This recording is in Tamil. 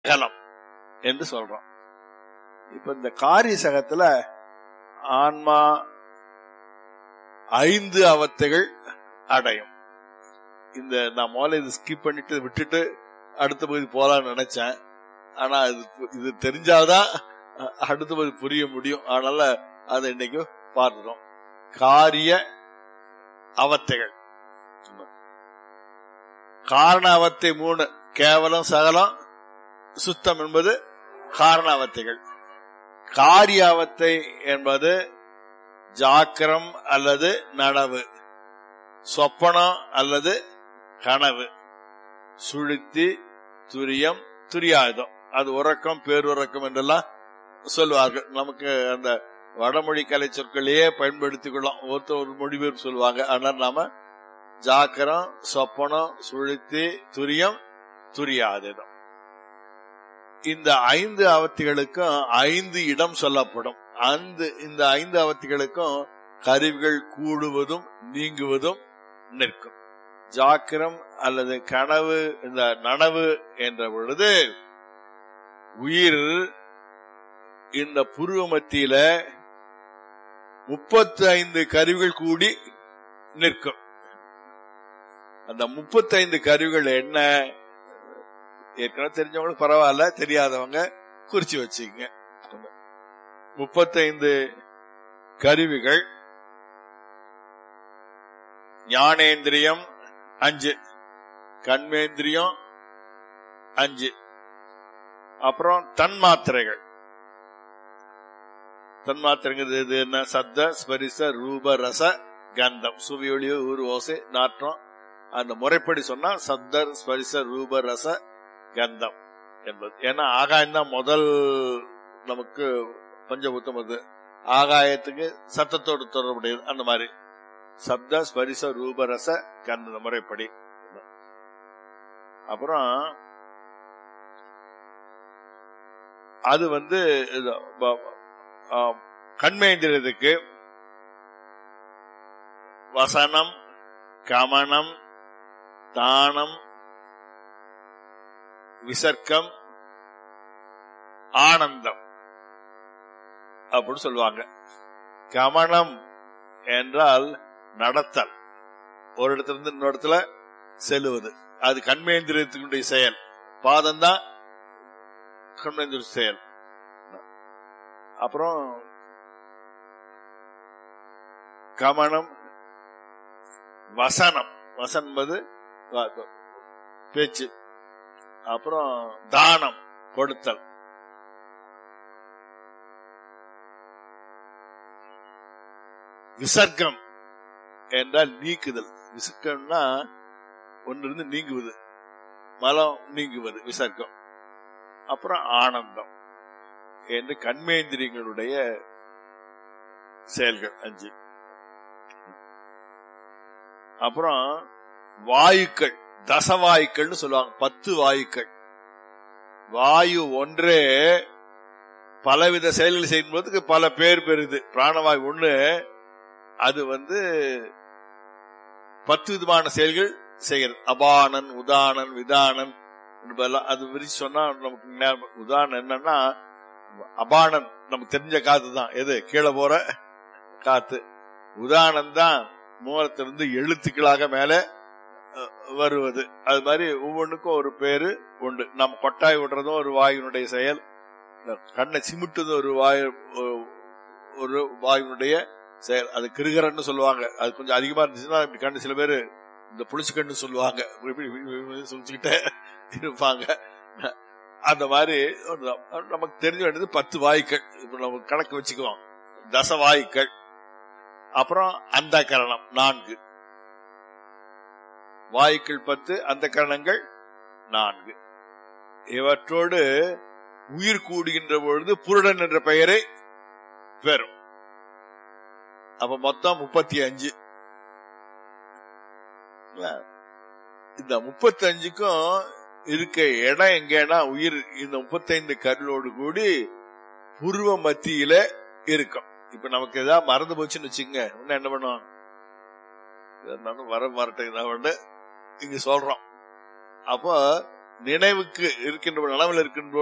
அகலம் என்று சொல்றோம் இப்ப இந்த காரிய சகத்துல ஆன்மா ஐந்து அவத்தைகள் அடையும் இந்த நான் முதல்ல இது ஸ்கிப் பண்ணிட்டு விட்டுட்டு அடுத்த பகுதி போலாம்னு நினைச்சேன் ஆனா இது இது தெரிஞ்சாதான் அ- அடுத்த பகுதி புரிய முடியும் அதனால அதை இன்னைக்கு பார்த்துட்டோம் காரிய அவத்தைகள் காரண அவத்தை மூணு கேவலம் சகலம் சுத்தம் என்பது காரண அவத்தைகள் காரிய அவத்தை என்பது ஜாக்கிரம் அல்லது நனவு சொப்பனம் அல்லது கனவு சுழுத்தி துரியம் துரியாயுதம் அது உறக்கம் பேருறக்கம் என்றெல்லாம் சொல்லுவார்கள் நமக்கு அந்த வடமொழி கலை சொற்களையே பயன்படுத்திக் கொள்ளலாம் ஒருத்தர் ஒரு மொழிபெயர்ப்பு சொல்லுவாங்க அதனால நாம ஜாக்கிரம் சொப்பனம் சுழுத்தி துரியம் துரியாயுதம் இந்த ஐந்து அவத்திகளுக்கும் ஐந்து இடம் சொல்லப்படும் அந்த இந்த ஐந்து அவத்திகளுக்கும் கருவிகள் கூடுவதும் நீங்குவதும் நிற்கும் ஜாக்கிரம் அல்லது கனவு இந்த நனவு என்ற பொழுது உயிர் இந்த புருவ மத்தியில முப்பத்தி ஐந்து கருவிகள் கூடி நிற்கும் அந்த முப்பத்தி ஐந்து கருவிகள் என்ன ஏற்கனவே தெரிஞ்சவங்களுக்கு பரவாயில்ல தெரியாதவங்க குறிச்சு வச்சுங்க முப்பத்தைந்து கருவிகள் ஞானேந்திரியம் அஞ்சு கண்மேந்திரியம் அஞ்சு அப்புறம் தன்மாத்திரைகள் தன்மாத்திரைங்கிறது இது என்ன சத்த ஸ்பரிச ரூப ரச கந்தம் சுவியொளியோ ஊர் ஓசை நாற்றம் அந்த முறைப்படி சொன்னா சத்தர் ஸ்பரிச ரூப ரச கந்தம் என்பது ஏன்னா ஆகாயம் தான் முதல் நமக்கு பஞ்சபூத்தம் அது ஆகாயத்துக்கு சத்தத்தோடு தொடர்புடையது அந்த மாதிரி சப்த ஸ்பரிச ரூபரச கந்த முறைப்படி அப்புறம் அது வந்து இது, ப- ஆ, கண்மேந்திரத்துக்கு வசனம் கமனம் தானம் விசர்க்கம் ஆனந்தம் அப்படின்னு சொல்லுவாங்க கமனம் என்றால் நடத்தல் ஒரு இடத்துல இருந்து இன்னொரு இடத்துல செல்லுவது அது கண்மேந்திரியத்தினுடைய செயல் பாதம் தான் கண்மேந்திர செயல் அப்புறம் கமனம் வசனம் வசனம் என்பது வ- பேச்சு அப்புறம் தானம் கொடுத்தல் விசர்க்கம் என்றால் நீக்குதல் விசர்க்கம்னா ஒன்றிருந்து நீங்குவது மலம் நீங்குவது விசர்க்கம் அப்புறம் ஆனந்தம் என்று கண்மேந்திரியங்களுடைய செயல்கள் அஞ்சு அப்புறம் வாயுக்கள் தசவாயுக்கள்னு சொல்லுவாங்க பத்து வாயுக்கள் வாயு ஒன்றே பலவித செயல்கள் செய்யும்போதுக்கு பல பேர் பெறுது பிராணவாயு ஒண்ணு அது வந்து பத்து விதமான செயல்கள் செய்கிறது அபானன் உதானன் விதானன் என்பதெல்லாம் அது விரிச்சு சொன்னா நமக்கு ஞாபகம். உதாரணம் என்னன்னா அபானன் நமக்கு தெரிஞ்ச காத்து தான் எது கீழே போற காத்து உதாரணம் தான் மூலத்திலிருந்து எழுத்துக்களாக மேல அஹ், வருவது அது மாதிரி ஒவ்வொன்றுக்கும் ஒரு பேரு உண்டு நம்ம கொட்டாய் விடுறதும் ஒரு வாயுனுடைய செயல் இந்த கண்ணை சிமிட்டுதும் ஒரு வாயு ஒரு- ஒரு வாயுனுடைய செயல் அது கிருகரன்னு சொல்லுவாங்க அது கொஞ்சம் அதிகமா இருந்துச்சுன்னா இப்படி கண்ணு சில பேரு இந்த புளிச்சு கண்ணு சொல்லுவாங்க இப்படி இப்படி இப்படி இப்படி சொல்லிச்சுக்கிட்டே இருப்பாங்க அந்த மாதிரி ஒண்ணுதான். நமக்கு தெரிஞ்ச வேண்டியது பத்து வாயுக்கள் இப்ப நம்ம கணக்கு வச்சுக்குவோம் தச வாயுக்கள் அப்புறம் அந்த கரணம் நான்கு வாயுக்கள் பத்து அந்த கரணங்கள் நான்கு இவற்றோடு உயிர் கூடுகின்ற பொழுது புருடன் என்ற பெயரை பெறும் அப்ப மொத்தம் முப்பத்தி அஞ்சு இந்த முப்பத்தி அஞ்சுக்கும் இருக்க இடம் எங்கன்னா உயிர் இந்த முப்பத்தைந்து கருளோடு கூடி புருவ மத்தியில இருக்கும் இப்ப நமக்கு ஏதாவது மறந்து போச்சுன்னு வச்சுங்க இன்னும் என்ன பண்ணுவோம் இருந்தாலும் வர மரட்டுக்கு தான் வந்து இங்க சொல்றோம் அப்போ நினைவுக்கு இருக்கின்ற நனவில் இருக்கின்ற